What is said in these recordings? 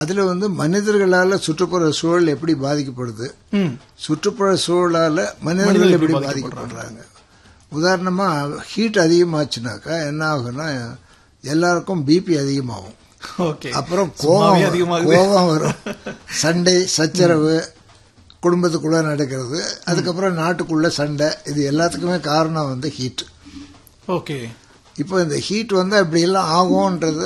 அதுல வந்து மனிதர்களால சுற்றுப்புற சூழல் எப்படி பாதிக்கப்படுது ம் சுற்றுப்புற சூழலால மனிதர்கள் எப்படி பாதிக்கப்படுறாங்க உதாரணமா ஹீட் அதிகமாச்சுனாக்கா என்ன ஆகும்னா எல்லாருக்கும் பிபி அதிகமாகும் ஓகே அப்புறம் சும்மாவே கோவம் அதிகமாகுது. கோவம் வரும் சண்டை சச்சரவு குடும்பத்துக்குள்ள நடக்கிறது அதுக்கப்புறம் நாட்டுக்குள்ள சண்டை இது எல்லாத்துக்குமே காரணம் வந்து ஹீட் ஓகே இப்போ இந்த ஹீட் வந்து அப்படி எல்லாம் ஆகும்ன்றத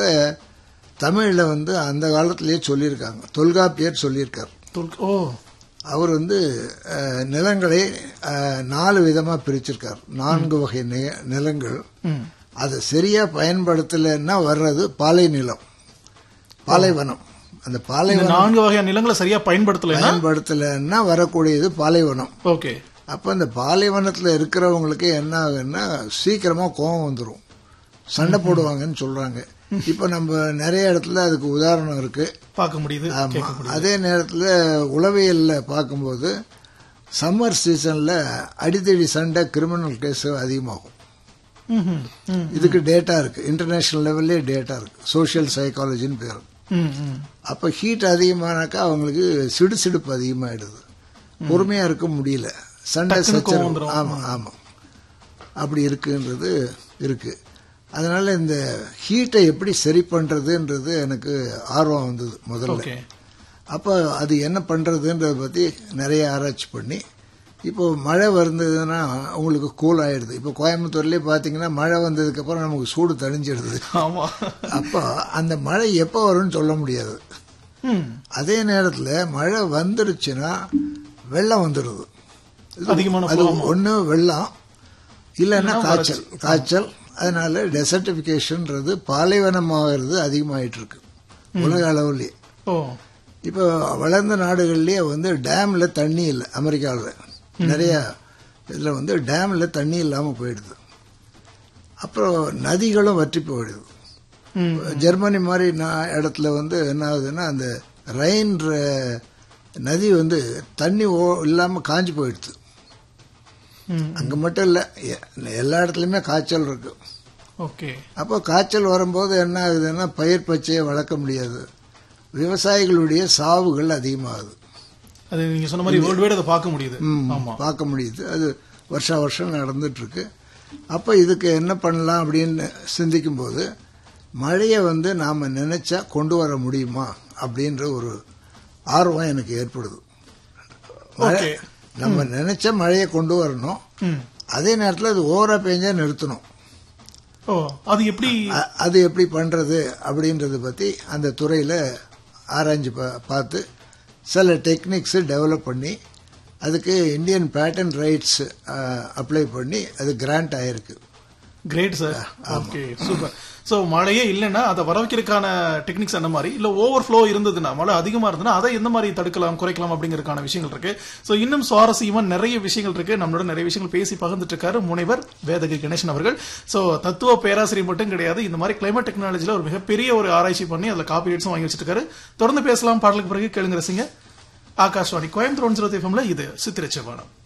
தமிழ்ல வந்து அந்த காலத்திலேயே சொல்லியிருக்காங்க தொல்காப்பியர் சொல்லியிருக்கார் தொல்- ஓ அவர் வந்து அஹ், நிலங்களை அஹ், நாலு விதமா பிரிச்சிருக்கார் நான்கு வகை நி- நிலங்கள் ம் அதை சரியா பயன்படுத்தலைன்னா வர்றது பாலை நிலம் பாலைவனம் அந்த இந்த பாலைவனம் நான்கு வகையான நிலங்களை சரியா பயன்படுத்தலைன்னா பயன்படுத்தலைன்னா வரக்கூடியது பாலைவனம் ஓகே அப்ப இந்த பாலைவனத்துல இருக்கிறவங்களுக்கு என்ன ஆகுன்னா சீக்கிரமா கோபம் வந்துடும் சண்டை போடுவாங்கன்னு சொல்றாங்க இப்ப நம்ம நிறைய இடத்துல அதுக்கு உதாரணம் இருக்கு பார்க்க முடியுது ஆமா கேட்க முடியுது அதே நேரத்துல உளவியல்ல பார்க்கும்போது சம்மர் சீசன்ல அடித்தடி சண்டை கிரிமினல் கேஸ் அதிகமாகும் ம்ஹும். ம் இதுக்கு டேட்டா இருக்கு இன்டர்நேஷனல் லெவல்லே டேட்டா இருக்கு சோஷியல் சைக்காலஜின்னு பேர் ம் ம் அப்ப ஹீட் அதிகமானாக்கா அவங்களுக்கு சிடுசிடுப்பு அதிகமாயிடுது பொறுமையா இருக்க முடியல சண்டை டக்குனு கோவம் சச்சரவு வந்துரும். ஆமா ஆமா அப்படி இருக்குன்றது இருக்கு அதனால இந்த ஹீட்டை எப்படி சரி பண்றதுன்றது எனக்கு ஆர்வம் வந்தது முதல்ல ஓகே அப்போ அது என்ன பண்றதுன்றத பத்தி நிறைய ஆராய்ச்சி பண்ணி இப்போ மழை வந்ததுன்னா உங்களுக்கு கூல் ஆயிடுது இப்போ கோயம்புத்தூர்லயே பாத்தீங்கன்னா மழை வந்ததுக்கு அப்புறம் நமக்கு சூடு தணிஞ்சிடுது ஆமா அப்போ அந்த மழை எப்போ வரும்னு சொல்ல முடியாது ம் அதே நேரத்துல மழை வந்துருச்சுன்னா வெள்ளம் வந்துடுது இது- அதிகமான அது flow. ஒண்ணு வெள்ளம் இல்லைன்னா இல்லைன்னா காய்ச்சல் காய்ச்சல் அதனால டெசர்டிபிகேஷன்ன்றது பாலைவனமாகிறது அதிகமாயிட்டு இருக்கு உலக அளவுலயே ஓ இப்போ வளர்ந்த நாடுகள்லயே வந்து டேம்ல தண்ணி இல்லை அமெரிக்காவில் நிறைய இதுல வந்து டேம்ல தண்ணி இல்லாம போயிடுது அப்புறம் நதிகளும் வற்றி போயிடுது ம் ஜெர்மனி மாதிரி நா- இடத்துல வந்து என்ன ஆகுதுன்னா அந்த ரைன்ற நதி வந்து தண்ணி ஓ இல்லாம காஞ்சு போயிடுது ம் அங்க மட்டும் இல்ல எ- எல்லா இடத்துலயுமே காய்ச்சல் இருக்கு ஓகே அப்போ காய்ச்சல் வரும்போது என்ன ஆகுதுன்னா பயிர் பச்சையை வளர்க்க முடியாது விவசாயிகளுடைய சாவுகள் அதிகமாகுது அது நீங்க சொன்ன மாதிரி வேர்ல்டு வைடு அதை பார்க்க முடியுது ம், ஆமா பார்க்க முடியுது அது வருஷா வருஷம் நடந்துட்டு இருக்கு அப்ப இதுக்கு என்ன பண்ணலாம் அப்படின்னு சிந்திக்கும் போது மழையை வந்து நாம நினைச்சா கொண்டு வர முடியுமா அப்படின்ற ஒரு ஆர்வம் எனக்கு ஏற்படுது மழை- ஓகே நம்ம நினைச்ச மழையை கொண்டு வரணும் ம் அதே நேரத்தில் அது ஓவரா பெஞ்சா நிறுத்தணும் ஓ அது எப்படி அ- அது எப்படி பண்றது அப்படின்றத பத்தி அந்த துறையில ஆராய்ஞ்சு பா- பார்த்து சில டெக்னிக்ஸ் டெவலப் பண்ணி அதுக்கு இந்தியன் பேட்டன் ரைட்ஸ் அப்ளை பண்ணி அது கிராண்ட் ஆயிருக்கு great sir okay super so மழையே இல்லைன்னா அதை வர வைக்கிறதுக்கான டெக்னிக்ஸ் அந்த மாதிரி இல்ல ஓவர் ஃப்ளோ இருந்ததுன்னா மழை அதிகமா இருந்ததுன்னா அதை எந்த மாதிரி தடுக்கலாம் குறைக்கலாம் அப்படிங்கறதுக்கான விஷயங்கள் இருக்கு சோ இன்னும் சுவாரஸ்யமா நிறைய விஷயங்கள் இருக்கு நம்மளோட நிறைய விஷயங்கள் பேசி பகிர்ந்துட்டு இருக்காரு முனைவர் வேதகி கணேசன் அவர்கள் சோ தத்துவ பேராசிரியர் மட்டும் கிடையாது இந்த மாதிரி கிளைமேட் டெக்னாலஜில ஒரு மிகப்பெரிய ஒரு ஆராய்ச்சி பண்ணி அதுல காப்பி ரைட்ஸும் வாங்கி வச்சிட்டு இருக்காரு தொடர்ந்து பேசலாம் பாடலுக்கு பிறகு கேளுங்க ரசிங்க ஆகாஷ்வாணி கோயம்புத்தூர் ஒன் ஜீரோ இது சித்திரச்சவானம்